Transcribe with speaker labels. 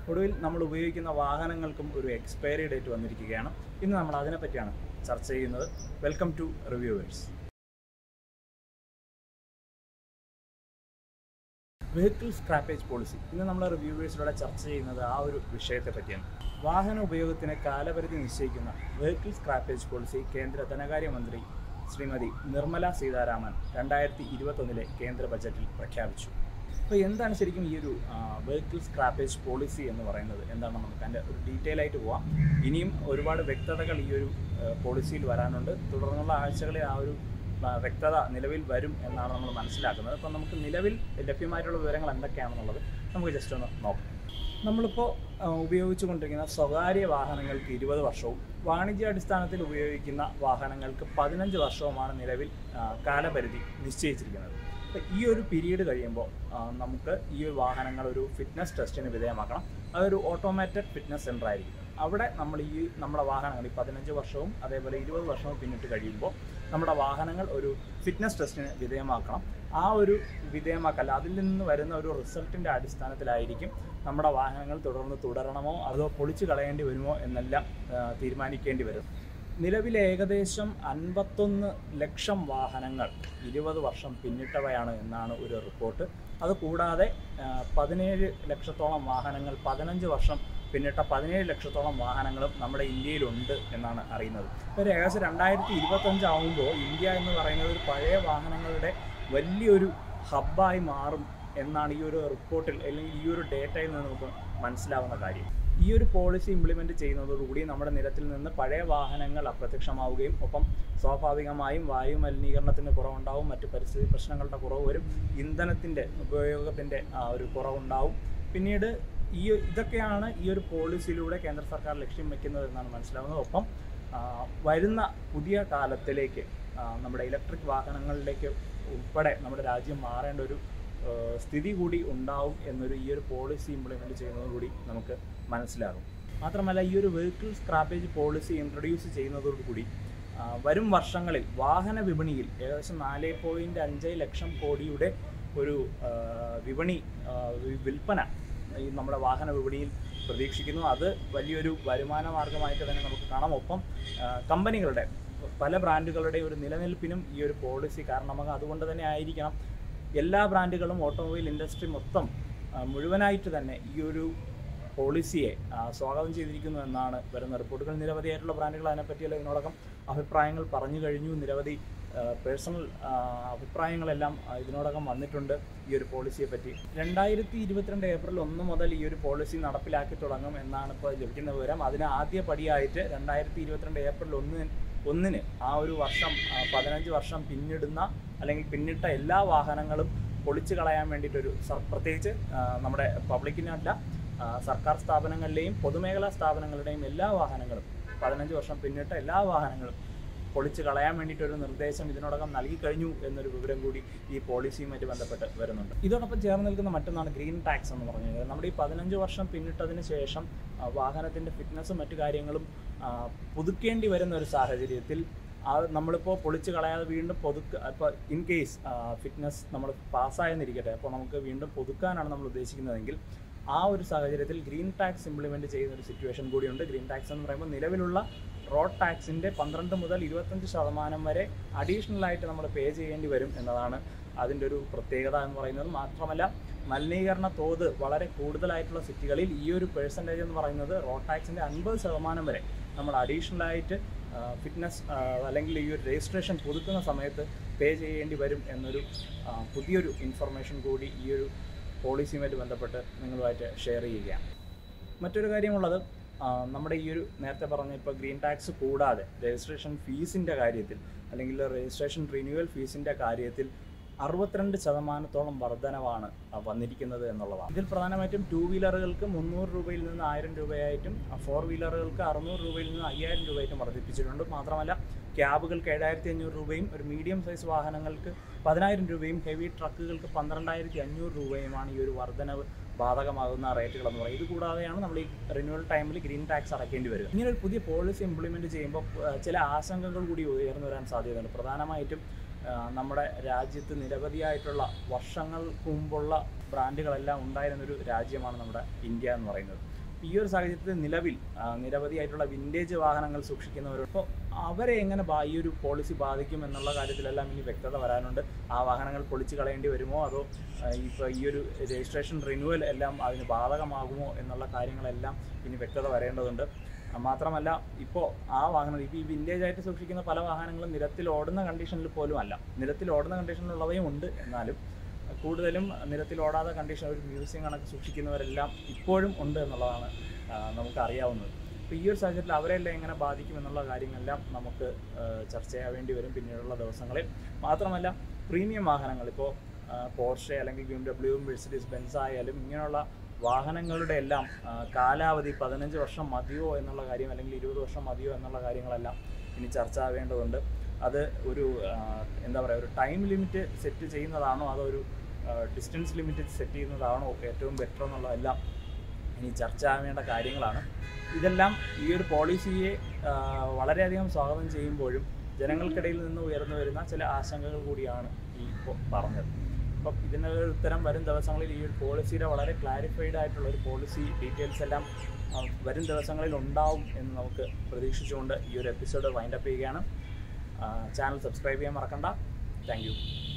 Speaker 1: ഒടുവിൽ നമ്മൾ ഉപയോഗിക്കുന്ന വാഹനങ്ങൾക്കും ഒരു എക്സ്പയറി ഡേറ്റ് വന്നിരിക്കുകയാണ് ഇന്ന് നമ്മൾ അതിനെപ്പറ്റിയാണ് ചർച്ച ചെയ്യുന്നത് welcome to reviewers vehicle scrappage policy ഇന്ന് നമ്മൾ റിവ്യൂവേഴ്സിലൂടെ ചർച്ച ചെയ്യുന്നത് ആ ഒരു വിഷയത്തെ പറ്റിയാണ് വാഹന ഉപയോഗത്തിന് കാലപരിധി നിശ്ചയിക്കുന്ന വെഹിക്കിൾ സ്ക്രാപ്പേജ് പോളിസി കേന്ദ്ര ധനകാര്യമന്ത്രി ശ്രീമതി നിർമ്മല സീതാരാമൻ രണ്ടായിരത്തി ഇരുപത്തൊന്നിലെ കേന്ദ്ര ബജറ്റിൽ പ്രഖ്യാപിച്ചു അപ്പോൾ എന്താണ് ശരിക്കും ഈ ഒരു വെഹിക്കിൾ സ്ക്രാപ്പേജ് പോളിസി എന്ന് പറയുന്നത് എന്താണെന്ന് നമുക്ക് അതിൻ്റെ ഒരു ഡീറ്റെയിൽ ആയിട്ട് പോവാം ഇനിയും ഒരുപാട് വ്യക്തതകൾ ഈ ഒരു പോളിസിയിൽ വരാനുണ്ട് തുടർന്നുള്ള ആഴ്ചകളിൽ ആ ഒരു ആ, വ്യക്തത നിലവിൽ വരും എന്നാണ് നമ്മൾ മനസ്സിലാക്കുന്നത് അപ്പം നമുക്ക് നിലവിൽ ലഭ്യമായിട്ടുള്ള വിവരങ്ങൾ എന്തൊക്കെയാണെന്നുള്ളത് നമുക്ക് ജസ്റ്റ് ഒന്ന് നോക്കാം നമ്മളിപ്പോൾ ഉപയോഗിച്ചുകൊണ്ടിരിക്കുന്ന സ്വകാര്യ വാഹനങ്ങൾക്ക് ഇരുപത് വർഷവും വാണിജ്യാടിസ്ഥാനത്തിൽ ഉപയോഗിക്കുന്ന വാഹനങ്ങൾക്ക് പതിനഞ്ച് വർഷവുമാണ് നിലവിൽ ആ, കാലപരിധി നിശ്ചയിച്ചിരിക്കുന്നത് അപ്പോൾ ഈ ഒരു പീരീഡ് കഴിയുമ്പോൾ ആ, നമുക്ക് ഈ ഒരു വാഹനങ്ങൾ ഒരു ഫിറ്റ്നസ് ടെസ്റ്റിന് വിധേയമാക്കണം അതൊരു ഓട്ടോമാറ്റഡ് ഫിറ്റ്നസ് സെൻ്റർ ആയിരിക്കും അവിടെ നമ്മൾ ഈ നമ്മുടെ വാഹനങ്ങൾ ഈ പതിനഞ്ച് വർഷവും അതേപോലെ ഇരുപത് വർഷവും പിന്നിട്ട് കഴിയുമ്പോൾ നമ്മുടെ വാഹനങ്ങൾ ഒരു ഫിറ്റ്നസ് ടെസ്റ്റിന് വിധേയമാക്കണം ആ ഒരു വിധേയമാക്കൽ അതിൽ നിന്ന് വരുന്ന ഒരു റിസൾട്ടിൻ്റെ അടിസ്ഥാനത്തിലായിരിക്കും നമ്മുടെ വാഹനങ്ങൾ തുടർന്ന് തുടരണമോ അതോ പൊളിച്ചു കളയേണ്ടി വരുമോ എന്നെല്ലാം ആ, തീരുമാനിക്കേണ്ടി വരും നിലവിൽ ഏകദേശം അൻപത്തൊന്ന് ലക്ഷം വാഹനങ്ങൾ ഇരുപത് വർഷം പിന്നിട്ടവയാണ് എന്നാണ് ഒരു റിപ്പോർട്ട് അതുകൂടാതെ ആ, പതിനേഴ് ലക്ഷത്തോളം വാഹനങ്ങൾ പതിനഞ്ച് വർഷം പിന്നിട്ട പതിനേഴ് ലക്ഷത്തോളം വാഹനങ്ങളും നമ്മുടെ ഇന്ത്യയിലുണ്ട് എന്നാണ് അറിയുന്നത് ഒരു ഏകദേശം രണ്ടായിരത്തി ഇരുപത്തഞ്ച് ആവുമ്പോൾ ഇന്ത്യ എന്ന് പറയുന്നത് ഒരു പഴയ വാഹനങ്ങളുടെ വലിയൊരു ഹബ്ബായി മാറും എന്നാണ് ഈ ഒരു റിപ്പോർട്ടിൽ അല്ലെങ്കിൽ ഈ ഒരു ഡേറ്റയിൽ നിന്ന് നമുക്ക് മനസ്സിലാവുന്ന കാര്യം ഈ ഒരു പോളിസി ഇംപ്ലിമെന്റ് ചെയ്യുന്നതോടുകൂടി നമ്മുടെ നിരത്തിൽ നിന്ന് പഴയ വാഹനങ്ങൾ അപ്രത്യക്ഷമാവുകയും ഒപ്പം സ്വാഭാവികമായും വായു മലിനീകരണത്തിന് കുറവുണ്ടാവും മറ്റ് പരിസ്ഥിതി പ്രശ്നങ്ങളുടെ കുറവ് വരും ഇന്ധനത്തിൻ്റെ ഉപയോഗത്തിൻ്റെ ആ ഒരു കുറവുണ്ടാവും പിന്നീട് ഈ ഇതൊക്കെയാണ് ഈ ഒരു പോളിസിയിലൂടെ കേന്ദ്ര സർക്കാർ ലക്ഷ്യം വെക്കുന്നത് എന്നാണ് മനസ്സിലാവുന്നത് ഒപ്പം ആ, വരുന്ന പുതിയ കാലത്തിലേക്ക് ആ, നമ്മുടെ ഇലക്ട്രിക് വാഹനങ്ങളിലേക്ക് ഉൾപ്പെടെ നമ്മുടെ രാജ്യം മാറേണ്ട ഒരു ആ, സ്ഥിതി കൂടി ഉണ്ടാവും എന്നൊരു ഈ ഒരു പോളിസി ഇംപ്ലിമെൻ്റ് ചെയ്യുന്നത് കൂടി നമുക്ക് മനസ്സിലാകും മാത്രമല്ല ഈ ഒരു വെഹിക്കിൾ സ്ക്രാപ്പേജ് പോളിസി ഇൻട്രൊഡ്യൂസ് ചെയ്യുന്നതോടുകൂടി ആ, വരും വർഷങ്ങളിൽ വാഹന വിപണിയിൽ ഏകദേശം നാല് പോയിൻറ്റ് അഞ്ച് ലക്ഷം കോടിയുടെ ഒരു ആ, വിപണി ആ, വി- വിൽപ്പന ഈ നമ്മുടെ വാഹന വിപണിയിൽ പ്രതീക്ഷിക്കുന്നു അത് വലിയൊരു വരുമാന മാർഗമായിട്ട് തന്നെ നമുക്ക് കാണാം ഒപ്പം ആ, കമ്പനികളുടെ പല ബ്രാൻഡുകളുടെ ഒരു നിലനിൽപ്പിനും ഈ ഒരു പോളിസി കാരണമാകും അതുകൊണ്ട് തന്നെ ആയിരിക്കണം എല്ലാ ബ്രാൻഡുകളും ഓട്ടോമൊബൈൽ ഇൻഡസ്ട്രി മൊത്തം ആ, മുഴുവനായിട്ട് തന്നെ ഈ ഒരു പോളിസിയെ ആ, സ്വാഗതം ചെയ്തിരിക്കുന്നു എന്നാണ് വരുന്ന റിപ്പോർട്ടുകൾ നിരവധിയായിട്ടുള്ള ബ്രാൻഡുകൾ അതിനെപ്പറ്റിയുള്ള ഇതിനോടകം അഭിപ്രായങ്ങൾ പറഞ്ഞു കഴിഞ്ഞു നിരവധി പേഴ്സണൽ അഭിപ്രായങ്ങളെല്ലാം ആ, ഇതിനോടകം വന്നിട്ടുണ്ട് ഈ ഒരു പോളിസിയെ പറ്റി രണ്ടായിരത്തി ഇരുപത്തിരണ്ട് ഏപ്രിൽ ഒന്ന് മുതൽ ഈ ഒരു പോളിസി നടപ്പിലാക്കി തുടങ്ങും എന്നാണ് ഇപ്പോൾ ലഭിക്കുന്ന വിവരം അതിന് ആദ്യ പടിയായിട്ട് രണ്ടായിരത്തി ഇരുപത്തിരണ്ട് ഏപ്രിൽ ഒന്ന് ഒന്നിന് ആ ഒരു വർഷം ആ, പതിനഞ്ച് വർഷം പിന്നിടുന്ന അല്ലെങ്കിൽ പിന്നിട്ട എല്ലാ വാഹനങ്ങളും പൊളിച്ചു കളയാൻ വേണ്ടിയിട്ടൊരു സർ പ്രത്യേകിച്ച് ആ, നമ്മുടെ പബ്ലിക്കിനല്ല ആ, സർക്കാർ സ്ഥാപനങ്ങളിലെയും പൊതുമേഖലാ സ്ഥാപനങ്ങളുടെയും എല്ലാ വാഹനങ്ങളും പതിനഞ്ച് വർഷം പിന്നിട്ട എല്ലാ വാഹനങ്ങളും പൊളിച്ച് കളയാൻ വേണ്ടിയിട്ടൊരു നിർദ്ദേശം ഇതിനോടകം നൽകി കഴിഞ്ഞു എന്നൊരു വിവരം കൂടി ഈ പോളിസിയുമായിട്ട് ബന്ധപ്പെട്ട് വരുന്നുണ്ട് ഇതോടൊപ്പം ചേർന്ന് നിൽക്കുന്ന മറ്റൊന്നാണ് ഗ്രീൻ ടാക്സ് എന്ന് പറഞ്ഞു കഴിഞ്ഞാൽ നമ്മുടെ ഈ പതിനഞ്ച് വർഷം പിന്നിട്ടതിന് ശേഷം ആ, വാഹനത്തിൻ്റെ ഫിറ്റ്നസ്സും മറ്റു കാര്യങ്ങളും ആ, പുതുക്കേണ്ടി വരുന്ന ഒരു സാഹചര്യത്തിൽ ആ നമ്മളിപ്പോൾ പൊളിച്ച് കളയാതെ വീണ്ടും പുതുക്ക ഇപ്പോൾ ഇൻ കേസ് ഫിറ്റ്നസ് നമ്മൾ പാസ്സായെന്നിരിക്കട്ടെ അപ്പോൾ നമുക്ക് വീണ്ടും പുതുക്കാനാണ് നമ്മൾ ഉദ്ദേശിക്കുന്നതെങ്കിൽ ആ ഒരു സാഹചര്യത്തിൽ ഗ്രീൻ ടാക്സ് ഇംപ്ലിമെൻറ്റ് ചെയ്യുന്ന ഒരു സിറ്റുവേഷൻ കൂടിയുണ്ട് ഗ്രീൻ ടാക്സ് എന്ന് പറയുമ്പോൾ നിലവിലുള്ള റോഡ് ടാക്സിൻ്റെ പന്ത്രണ്ട് മുതൽ ഇരുപത്തഞ്ച് ശതമാനം വരെ അഡീഷണൽ ആയിട്ട് നമ്മൾ പേ ചെയ്യേണ്ടി വരും എന്നതാണ് അതിൻ്റെ ഒരു പ്രത്യേകത എന്ന് പറയുന്നത് മാത്രമല്ല മലിനീകരണ തോത് വളരെ കൂടുതലായിട്ടുള്ള സിറ്റികളിൽ ഈ ഒരു പേഴ്സൻറ്റേജ് എന്ന് പറയുന്നത് റോഡ് ടാക്സിൻ്റെ അൻപത് ശതമാനം വരെ നമ്മൾ അഡീഷണൽ ആയിട്ട് ഫിറ്റ്നസ് അല്ലെങ്കിൽ ഈ ഒരു രജിസ്ട്രേഷൻ പുതുക്കുന്ന സമയത്ത് പേ ചെയ്യേണ്ടി വരും എന്നൊരു ആ, പുതിയൊരു ഇൻഫർമേഷൻ കൂടി ഈ ഒരു പോളിസിയുമായിട്ട് ബന്ധപ്പെട്ട് നിങ്ങളുമായിട്ട് ഷെയർ ചെയ്യുകയാണ് മറ്റൊരു കാര്യമുള്ളത് ആ, നമ്മുടെ ഈ ഒരു നേരത്തെ പറഞ്ഞ ഇപ്പോൾ ഗ്രീൻ ടാക്സ് കൂടാതെ രജിസ്ട്രേഷൻ ഫീസിൻ്റെ കാര്യത്തിൽ അല്ലെങ്കിൽ രജിസ്ട്രേഷൻ റിന്യൂവൽ ഫീസിൻ്റെ കാര്യത്തിൽ അറുപത്തിരണ്ട് ശതമാനത്തോളം വർധനവാണ് ആ, വന്നിരിക്കുന്നത് എന്നുള്ളതാണ് ഇതിൽ പ്രധാനമായിട്ടും ടൂ വീലറുകൾക്ക് മുന്നൂറ് രൂപയിൽ നിന്ന് ആയിരം രൂപയായിട്ടും ഫോർ വീലറുകൾക്ക് അറുന്നൂറ് രൂപയിൽ നിന്ന് അയ്യായിരം രൂപയായിട്ടും വർദ്ധിപ്പിച്ചിട്ടുണ്ട് മാത്രമല്ല ക്യാബുകൾക്ക് ഏഴായിരത്തി അഞ്ഞൂറ് രൂപയും ഒരു മീഡിയം സൈസ് വാഹനങ്ങൾക്ക് പതിനായിരം രൂപയും ഹെവി ട്രക്കുകൾക്ക് പന്ത്രണ്ടായിരത്തി അഞ്ഞൂറ് രൂപയുമാണ് ഈ ഒരു വർധനവ് ബാധകമാകുന്ന റേറ്റുകൾ എന്ന് പറയുന്നത് ഇത് കൂടാതെയാണ് നമ്മൾ ഈ റിന്യൂവൽ ടൈമിൽ ഗ്രീൻ ടാക്സ് അടയ്ക്കേണ്ടി വരിക ഇങ്ങനെ ഒരു പുതിയ പോളിസി ഇംപ്ലിമെൻറ്റ് ചെയ്യുമ്പോൾ ആ, ചില ആശങ്കകൾ കൂടി ഉയർന്നു വരാൻ സാധ്യതയുണ്ട് പ്രധാനമായിട്ടും ആ, നമ്മുടെ രാജ്യത്ത് നിരവധിയായിട്ടുള്ള വർഷങ്ങൾക്ക് മുമ്പുള്ള ബ്രാൻഡുകളെല്ലാം ഉണ്ടായിരുന്നൊരു രാജ്യമാണ് നമ്മുടെ ഇന്ത്യ എന്ന് പറയുന്നത് ഈ ഒരു സാഹചര്യത്തിൽ നിലവിൽ ആ, നിരവധിയായിട്ടുള്ള വിൻറ്റേജ് വാഹനങ്ങൾ സൂക്ഷിക്കുന്നവരുണ്ട് അപ്പോൾ അവരെ എങ്ങനെ ബാ- ഈ ഒരു പോളിസി ബാധിക്കും എന്നുള്ള കാര്യത്തിലെല്ലാം ഇനി വ്യക്തത വരാനുണ്ട് ആ വാഹനങ്ങൾ പൊളിച്ച് കളയേണ്ടി വരുമോ അതോ ഇപ്പോൾ ഈ ഒരു രജിസ്ട്രേഷൻ റിന്യൂവൽ എല്ലാം അതിന് ബാധകമാകുമോ എന്നുള്ള കാര്യങ്ങളെല്ലാം ഇനി വ്യക്തത വരേണ്ടതുണ്ട് ആ, മാത്രമല്ല ഇപ്പോൾ ആ വാഹനം ഇപ്പോൾ ഈ വിൻറ്റേജ് ആയിട്ട് സൂക്ഷിക്കുന്ന പല വാഹനങ്ങളും നിരത്തിൽ ഓടുന്ന കണ്ടീഷനിൽ പോലും അല്ല നിരത്തിൽ ഓടുന്ന കണ്ടീഷനിലുള്ളവയും ഉണ്ട് എന്നാലും കൂടുതലും നിരത്തിൽ ഓടാത്ത കണ്ടീഷൻ ഒരു മ്യൂസിയം കണക്ക് സൂക്ഷിക്കുന്നവരെല്ലാം ഇപ്പോഴും ഉണ്ട് എന്നുള്ളതാണ് ആ, നമുക്ക് അറിയാവുന്നത് അപ്പോൾ ഈ ഒരു സാഹചര്യത്തിൽ അവരെല്ലാം എങ്ങനെ ബാധിക്കും എന്നുള്ള കാര്യങ്ങളെല്ലാം നമുക്ക് ആ, ചർച്ച ചെയ്യാൻ വേണ്ടി വരും പിന്നീടുള്ള ദിവസങ്ങളിൽ മാത്രമല്ല പ്രീമിയം വാഹനങ്ങൾ ഇപ്പോൾ പോർഷെ അല്ലെങ്കിൽ B M W Mercedes Benz ആയാലും ഇങ്ങനെയുള്ള വാഹനങ്ങളുടെ എല്ലാം ആ, കാലാവധി പതിനഞ്ച് വർഷം മതിയോ എന്നുള്ള കാര്യം അല്ലെങ്കിൽ ഇരുപത് വർഷം മതിയോ എന്നുള്ള കാര്യങ്ങളെല്ലാം ഇനി ചർച്ച ആവേണ്ടതുണ്ട് അത് ഒരു ആ, എന്താ പറയുക ഒരു ടൈം ലിമിറ്റ് സെറ്റ് ചെയ്യുന്നതാണോ അതോ ഒരു ഡിസ്റ്റൻസ് ലിമിറ്റ് സെറ്റ് ചെയ്യുന്നതാണോ ഏറ്റവും ബെറ്റർ എന്നുള്ളതെല്ലാം ഇനി ചർച്ച ആവേണ്ട കാര്യങ്ങളാണ് ഇതെല്ലാം ഈ ഒരു പോളിസിയെ ആ, വളരെയധികം സ്വാഗതം ചെയ്യുമ്പോഴും ജനങ്ങൾക്കിടയിൽ നിന്ന് ഉയർന്നു വരുന്ന ചില ആശങ്കകൾ കൂടിയാണ് ഈ ഇപ്പോൾ പറഞ്ഞത് അപ്പം ഇതിനൊരു ഉത്തരം വരും ദിവസങ്ങളിൽ ഈ ഒരു പോളിസിയുടെ വളരെ ക്ലാരിഫൈഡ് ആയിട്ടുള്ള ഒരു പോളിസി ഡീറ്റെയിൽസ് എല്ലാം ആ, വരും ദിവസങ്ങളിൽ ഉണ്ടാവും എന്ന് നമുക്ക് പ്രതീക്ഷിച്ചുകൊണ്ട് ഈ ഒരു എപ്പിസോഡ് വൈൻഡപ്പ് ചെയ്യുകയാണ് ചാനൽ സബ്സ്ക്രൈബ് ചെയ്യാൻ മറക്കണ്ട താങ്ക് യു